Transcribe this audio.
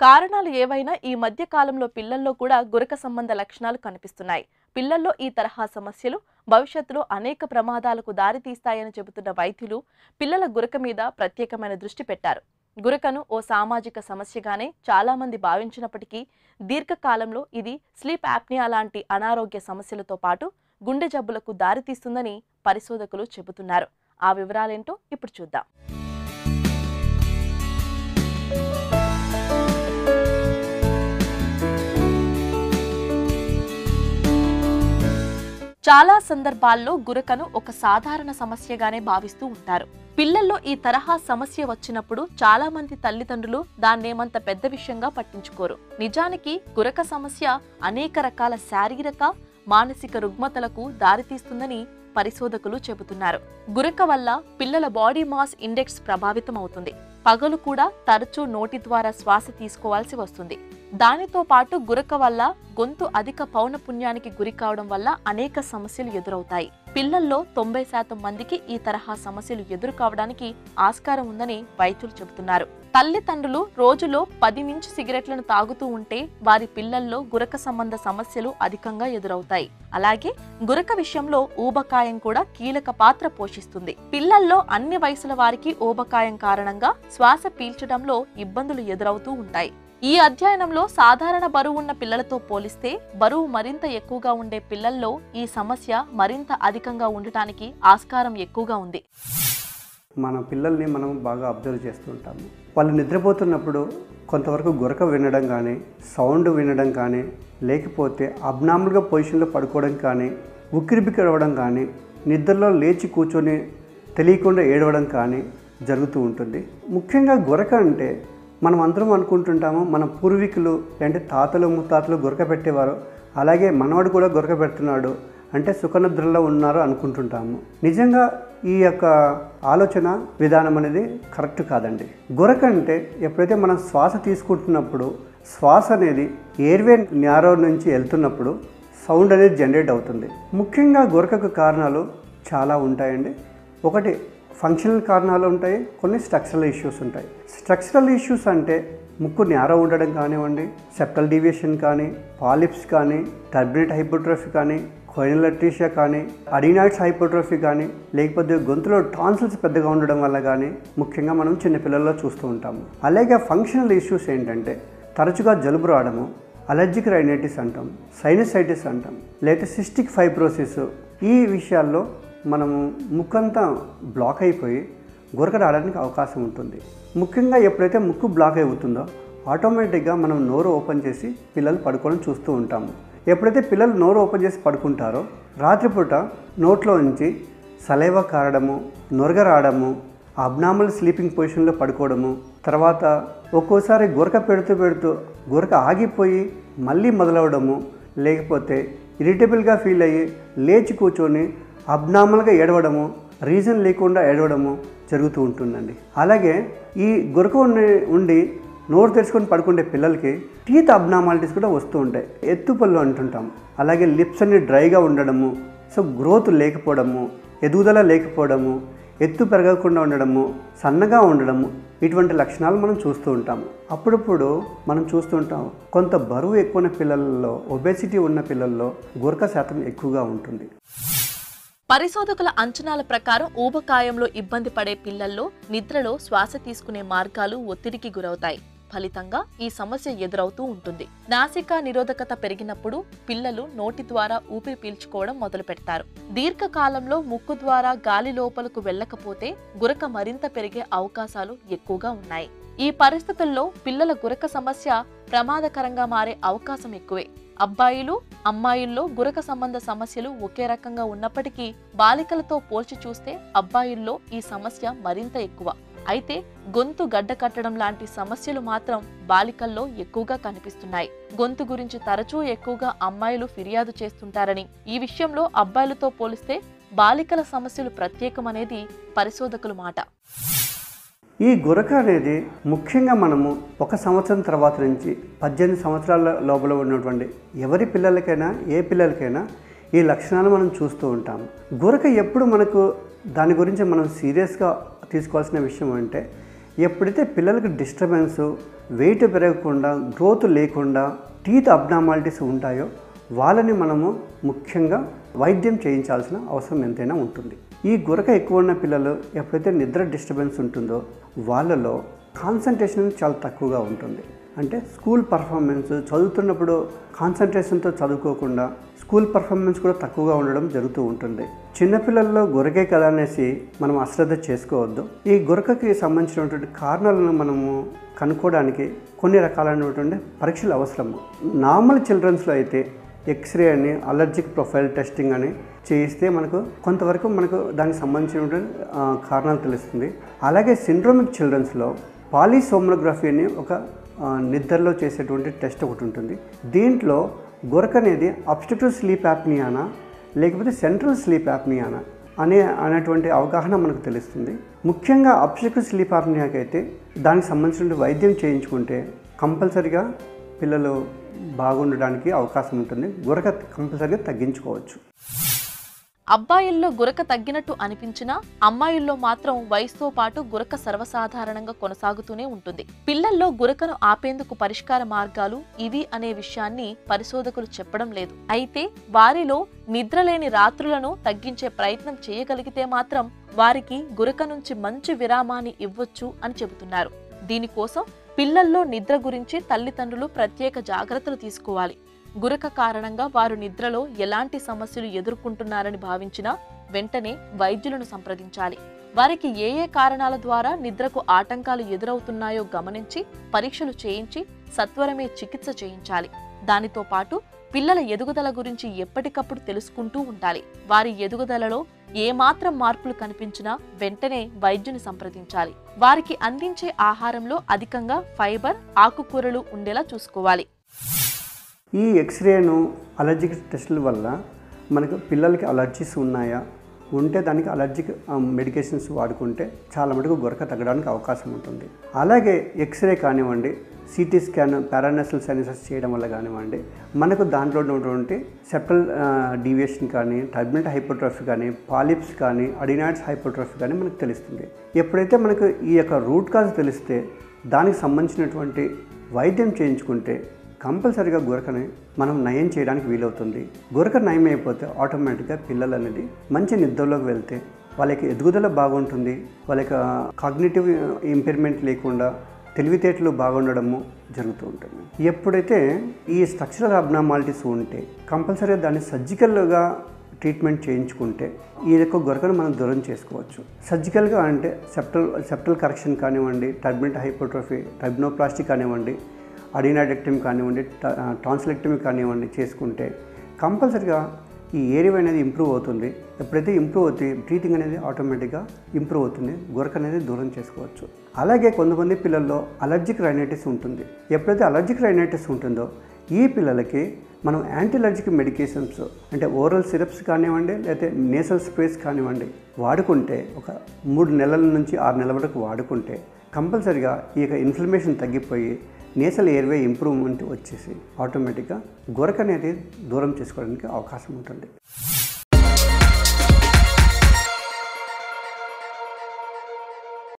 కారణాలు ఏవైనా ఈ మధ్య కాలంలో పిల్లల్లో కూడా గురక సంబంధ లక్షణాలు కనిపిస్తున్నాయి పిల్లల్లో ఈ తరహా సమస్యలు భవిష్యత్తులో అనేక ప్రమాదాలకు దారితీస్తాయని చెబుతున్న వైద్యులు పిల్లల గురక మీద ప్రత్యేకమైన దృష్టి పెట్టారు గురకను ఓ సామాజిక సమస్యగానే చాలా మంది భావించినప్పటికీ దీర్ఘకాలంలో ఇది స్లీప్ యాప్నియా లాంటి అనారోగ్య సమస్యలతో పాటు గుండె జబ్బులకు దారితీస్తుందని పరిశోధకులు చెబుతున్నారు ఆ వివరాలేంటో ఇప్పుడు చూద్దాం చాలా సందర్భాల్లో గురకను ఒక సాధారణ సమస్యగానే భావిస్తూ ఉంటారు పిల్లల్లో ఈ తరహా సమస్య వచ్చినప్పుడు చాలా మంది తల్లిదండ్రులు దాన్నేమంత పెద్ద విషయంగా పట్టించుకోరు నిజానికి గురక సమస్య అనేక రకాల శారీరక మానసిక రుగ్మతలకు దారితీస్తుందని పరిశోధకులు చెబుతున్నారు గురక వల్ల పిల్లల బాడీ మాస్ ఇండెక్స్ ప్రభావితం అవుతుంది పగలు కూడా తరచూ నోటి ద్వారా శ్వాస తీసుకోవాల్సి వస్తుంది దానితో పాటు గురక వల్ల గొంతు అధిక పౌనపుణ్యానికి గురి కావడం వల్ల అనేక సమస్యలు ఎదురవుతాయి పిల్లల్లో తొంభై శాతం మందికి ఈ తరహా సమస్యలు ఎదురు కావడానికి ఆస్కారం ఉందని వైద్యులు చెబుతున్నారు తల్లిదండ్రులు రోజులో పది నుంచి సిగరెట్లను తాగుతూ ఉంటే వారి పిల్లల్లో గురక సంబంధ సమస్యలు అధికంగా ఎదురవుతాయి అలాగే గురక విషయంలో ఊబకాయం కూడా కీలక పాత్ర పోషిస్తుంది పిల్లల్లో అన్ని వయసుల వారికి ఊబకాయం కారణంగా శ్వాస పీల్చడంలో ఇబ్బందులు ఎదురవుతూ ఉంటాయి ఈ అధ్యయనంలో సాధారణ బరువు ఉన్న పిల్లలతో పోలిస్తే బరువు మరింత ఎక్కువగా ఉండే పిల్లల్లో ఈ సమస్య మరింత అధికంగా ఉండటానికి ఆస్కారం ఎక్కువగా ఉంది మన పిల్లల్ని మనం బాగా అబ్జర్వ్ చేస్తూ ఉంటాము వాళ్ళు నిద్రపోతున్నప్పుడు కొంతవరకు గురక వినడం కానీ సౌండ్ వినడం కానీ లేకపోతే అబ్నార్మల్గా పొజిషన్లో పడుకోవడం కానీ ఉక్కిరిబిక్కిరి అవ్వడం కానీ నిద్రలో లేచి కూర్చొని తెలియకుండా ఏడవడం కానీ జరుగుతూ ఉంటుంది ముఖ్యంగా గురక అంటే మనం అందరం అనుకుంటుంటాము మన పూర్వీకులు అంటే తాతలు ముత్తాతలు గురక పెట్టేవారు అలాగే మనవాడు కూడా గురక పెడుతున్నాడు అంటే సుఖనిద్రలో ఉన్నారు అనుకుంటుంటాము నిజంగా ఈ యొక్క ఆలోచన విధానం అనేది కరెక్ట్ కాదండి గురక అంటే ఎప్పుడైతే మనం శ్వాస తీసుకుంటున్నప్పుడు శ్వాస అనేది ఎయిర్వే న్యారో నుంచి వెళ్తున్నప్పుడు సౌండ్ అనేది జనరేట్ అవుతుంది ముఖ్యంగా గురకకు కారణాలు చాలా ఉంటాయండి ఒకటి ఫంక్షనల్ కారణాలు ఉంటాయి కొన్ని స్ట్రక్చరల్ ఇష్యూస్ ఉంటాయి స్ట్రక్చరల్ ఇష్యూస్ అంటే ముక్కు నేరో ఉండడం కానివ్వండి సెప్టల్ డీవియేషన్ కానీ పాలిప్స్ కానీ టర్బినెట్ హైపోట్రోఫీ కానీ కొయినలట్రీషియా కానీ అడినాయిడ్స్ హైపోట్రోఫీ కానీ లేకపోతే గొంతులో టాన్సిల్స్ పెద్దగా ఉండడం వల్ల కానీ ముఖ్యంగా మనం చిన్నపిల్లల్లో చూస్తూ ఉంటాము అలాగే ఫంక్షనల్ ఇష్యూస్ ఏంటంటే తరచుగా జలుబు రావడము అలర్జిక్ రైనైటిస్ అంటాం సైనసైటిస్ అంటాం లేదా సిస్టిక్ ఫైబ్రోసిస్ ఈ విషయాల్లో మనము ముక్కంతా బ్లాక్ అయిపోయి గురక రావడానికి అవకాశం ఉంటుంది ముఖ్యంగా ఎప్పుడైతే ముక్కు బ్లాక్ అవుతుందో ఆటోమేటిక్గా మనం నోరు ఓపెన్ చేసి పిల్లలు పడుకోవడం చూస్తూ ఉంటాము ఎప్పుడైతే పిల్లలు నోరు ఓపెన్ చేసి పడుకుంటారో రాత్రిపూట నోట్లో నుంచి సలైవ కారడము నొరగ రావడము అబ్నార్మల్ స్లీపింగ్ పొజిషన్లో పడుకోవడము తర్వాత ఒక్కోసారి గురక పెడుతూ పెడుతూ గురక ఆగిపోయి మళ్ళీ మొదలవడము లేకపోతే ఇరిటబుల్గా ఫీల్ అయ్యి లేచి కూర్చొని అబ్నార్మల్గా ఏడవడము రీజన్ లేకుండా ఏడవడము జరుగుతూ ఉంటుందండి అలాగే ఈ గురక ఉండి ఉండి నోరు తెరుచుకొని పడుకుంటే పిల్లలకి టీత్ అబ్నార్మాలిటీస్ కూడా వస్తూ ఉంటాయి ఎత్తుపళ్ళు అంటుంటాం అలాగే లిప్స్ అన్ని డ్రైగా ఉండడము సో గ్రోత్ లేకపోవడము ఎదుగుదల లేకపోవడము ఎత్తు పెరగకుండా ఉండడము సన్నగా ఉండడము ఇటువంటి లక్షణాలు మనం చూస్తూ ఉంటాము అప్పుడప్పుడు మనం చూస్తూ ఉంటాం కొంత బరువు ఎక్కువ ఉన్న పిల్లల్లో ఒబేసిటీ ఉన్న పిల్లల్లో గురక శాతం ఎక్కువగా ఉంటుంది పరిశోధకుల అంచనాల ప్రకారం ఊబకాయంలో ఇబ్బంది పడే పిల్లల్లో నిద్రలో శ్వాస తీసుకునే మార్గాలు ఒత్తిడికి గురవుతాయి ఫలితంగా ఈ సమస్య ఎదురవుతూ ఉంటుంది నాసికా నిరోధకత పెరిగినప్పుడు పిల్లలు నోటి ద్వారా ఊపిరి పీల్చుకోవడం మొదలు పెడతారు దీర్ఘకాలంలో ముక్కు ద్వారా గాలి లోపలకు వెళ్ళకపోతే గురక మరింత పెరిగే అవకాశాలు ఎక్కువగా ఉన్నాయి ఈ పరిస్థితుల్లో పిల్లల గురక సమస్య ప్రమాదకరంగా మారే అవకాశం ఎక్కువే అబ్బాయిలు అమ్మాయిల్లో గురక సంబంధ సమస్యలు ఒకే రకంగా ఉన్నప్పటికీ బాలికలతో పోల్చి చూస్తే అబ్బాయిల్లో ఈ సమస్య మరింత ఎక్కువ అయితే గొంతు గడ్డ కట్టడం లాంటి సమస్యలు మాత్రం బాలికల్లో ఎక్కువగా కనిపిస్తున్నాయి గొంతు గురించి తరచూ ఎక్కువగా అమ్మాయిలు ఫిర్యాదు చేస్తుంటారని ఈ విషయంలో అబ్బాయిలతో పోలిస్తే బాలికల సమస్యలు ప్రత్యేకమనేది పరిశోధకుల మాట ఈ గురక అనేది ముఖ్యంగా మనము ఒక సంవత్సరం తర్వాత నుంచి పద్దెనిమిది సంవత్సరాల లోపల ఉన్నటువంటి ఎవరి పిల్లలకైనా ఏ పిల్లలకైనా ఈ లక్షణాలు మనం చూస్తూ ఉంటాము గురక ఎప్పుడు మనకు దాని గురించి మనం సీరియస్గా తీసుకోవాల్సిన విషయం అంటే ఎప్పుడైతే పిల్లలకి డిస్టర్బెన్స్ వెయిట్ పెరగకుండా గ్రోత్ లేకుండా టీత్ అబ్నార్మాలిటీస్ ఉంటాయో వాళ్ళని మనము ముఖ్యంగా వైద్యం చేయించాల్సిన అవసరం ఎంతైనా ఉంటుంది ఈ గురక ఎక్కువ ఉన్న పిల్లలు ఎప్పుడైతే నిద్ర డిస్టర్బెన్స్ ఉంటుందో వాళ్ళలో కాన్సన్ట్రేషన్ చాలా తక్కువగా ఉంటుంది అంటే స్కూల్ పర్ఫార్మెన్స్ చదువుతున్నప్పుడు కాన్సన్ట్రేషన్తో చదువుకోకుండా స్కూల్ పర్ఫార్మెన్స్ కూడా తక్కువగా ఉండడం జరుగుతూ ఉంటుంది చిన్నపిల్లల్లో గురకే కదా అనేసి మనం అశ్రద్ధ చేసుకోవద్దు ఈ గురకకి సంబంధించినటువంటి కారణాలను మనము కనుక్కోవడానికి కొన్ని రకాలైనటువంటి పరీక్షలు అవసరము నార్మల్ చిల్డ్రన్స్లో అయితే ఎక్స్రే అని అలర్జిక్ ప్రొఫైల్ టెస్టింగ్ అని చేయిస్తే మనకు కొంతవరకు మనకు దానికి సంబంధించినటువంటి ఆ, కారణాలు తెలుస్తుంది అలాగే సిండ్రోమిక్ చిల్డ్రన్స్లో పాలీసోమోగ్రఫీ అని ఒక ఆ, నిద్రలో చేసేటువంటి టెస్ట్ ఒకటి ఉంటుంది దీంట్లో గురక అనేది అబ్స్టిట్యూ స్లీప్ యాప్నియానా లేకపోతే సెంట్రల్ స్లీప్ యాప్నియానా అనే అనేటువంటి అవగాహన మనకు తెలుస్తుంది ముఖ్యంగా అబ్స్టిట్యూ స్లీప్ యాప్నియాకి అయితే దానికి సంబంధించిన వైద్యం చేయించుకుంటే కంపల్సరిగా పిల్లలు బాగుండడానికి అవకాశం ఉంటుంది గురక కంపల్సరిగా తగ్గించుకోవచ్చు అబ్బాయిల్లో గురక తగ్గినట్టు అనిపించినా అమ్మాయిల్లో మాత్రం వయసుతో పాటు గురక సర్వసాధారణంగా కొనసాగుతూనే ఉంటుంది పిల్లల్లో గురకను ఆపేందుకు పరిష్కార మార్గాలు ఇవి అనే విషయాన్ని పరిశోధకులు చెప్పడం లేదు అయితే వారిలో నిద్రలేని రాత్రులను తగ్గించే ప్రయత్నం చేయగలిగితే మాత్రం వారికి గురక నుంచి మంచి విరామాన్ని ఇవ్వొచ్చు అని చెబుతున్నారు దీనికోసం పిల్లల్లో నిద్ర గురించి తల్లిదండ్రులు ప్రత్యేక జాగ్రత్తలు తీసుకోవాలి గురక కారణంగా వారు నిద్రలో ఎలాంటి సమస్యలు ఎదుర్కొంటున్నారని భావించినా వెంటనే వైద్యులను సంప్రదించాలి వారికి ఏ ఏ కారణాల ద్వారా నిద్రకు ఆటంకాలు ఎదురవుతున్నాయో గమనించి పరీక్షలు చేయించి సత్వరమే చికిత్స చేయించాలి దానితో పాటు పిల్లల ఎదుగుదల గురించి ఎప్పటికప్పుడు తెలుసుకుంటూ ఉండాలి వారి ఎదుగుదలలో ఏమాత్రం మార్పులు కనిపించినా వెంటనే వైద్యుని సంప్రదించాలి వారికి అందించే ఆహారంలో అధికంగా ఫైబర్ ఆకుకూరలు ఉండేలా చూసుకోవాలి ఈ ఎక్స్రేను అలర్జిక్ టెస్టుల వల్ల మనకు పిల్లలకి అలర్జీస్ ఉన్నాయా ఉంటే దానికి అలర్జిక్ మెడికేషన్స్ వాడుకుంటే చాలా మటుకు గొరక తగ్గడానికి అవకాశం ఉంటుంది అలాగే ఎక్స్రే కానివ్వండి సిటీ స్కాన్ పారానసల్ సైనసెస్ చేయడం వల్ల కానివ్వండి మనకు దాంట్లో ఉన్నటువంటి సెప్టల్ డీవియేషన్ కానీ టర్మినల్ హైపోట్రఫీ కానీ పాలిప్స్ కానీ అడినాయిడ్స్ హైపోట్రఫీ కానీ మనకు తెలుస్తుంది ఎప్పుడైతే మనకు ఈ యొక్క రూట్ కాజ్ తెలిస్తే దానికి సంబంధించినటువంటి వైద్యం చేయించుకుంటే కంపల్సరీగా గురకని మనం నయం చేయడానికి వీలవుతుంది గురక నయం అయిపోతే ఆటోమేటిక్గా పిల్లలు అనేది మంచి నిద్రలోకి వెళ్తే వాళ్ళకి ఎదుగుదల బాగుంటుంది వాళ్ళ యొక్క కాగ్నేటివ్ ఇంపైర్మెంట్ లేకుండా తెలివితేటలు బాగుండడము జరుగుతూ ఉంటుంది ఎప్పుడైతే ఈ స్ట్రక్చరల్ అబ్నార్మాలిటీస్ ఉంటే కంపల్సరీగా దాన్ని సర్జికల్గా ట్రీట్మెంట్ చేయించుకుంటే ఈ యొక్క గొరకను మనం దూరం చేసుకోవచ్చు సర్జికల్గా అంటే సెప్టల్ సెప్టల్ కరెక్షన్ కానివ్వండి టర్బినెట్ హైపోట్రోఫీ టర్బినోప్లాస్టిక్ కానివ్వండి అడినాడెక్టమీ కానివ్వండి టాన్సిలెక్టమీ కానివ్వండి చేసుకుంటే కంపల్సరిగా ఈ ఏరియా అనేది ఇంప్రూవ్ అవుతుంది ఎప్పుడైతే ఇంప్రూవ్ అవుతుంది బ్రీతింగ్ అనేది ఆటోమేటిక్గా ఇంప్రూవ్ అవుతుంది గురక అనేది దూరం చేసుకోవచ్చు అలాగే కొంతమంది పిల్లల్లో అలర్జిక్ రైనైటిస్ ఉంటుంది ఎప్పుడైతే అలర్జిక్ రైనైటిస్ ఉంటుందో ఈ పిల్లలకి మనం యాంటీలర్జిక్ మెడికేషన్స్ అంటే ఓరల్ సిరప్స్ కానివ్వండి లేకపోతే నేసల్ స్ప్రేస్ కానివ్వండి వాడుకుంటే ఒక మూడు నెలల నుంచి ఆరు నెలల వరకు వాడుకుంటే కంపల్సరిగా ఈ యొక్క ఇన్ఫ్లమేషన్ తగ్గిపోయి నేసల్ ఎయిర్వే ఇంప్రూవ్మెంట్ వచ్చేసి ఆటోమేటిక్గా గొరక అనేది దూరం చేసుకోవడానికి అవకాశం ఉంటుంది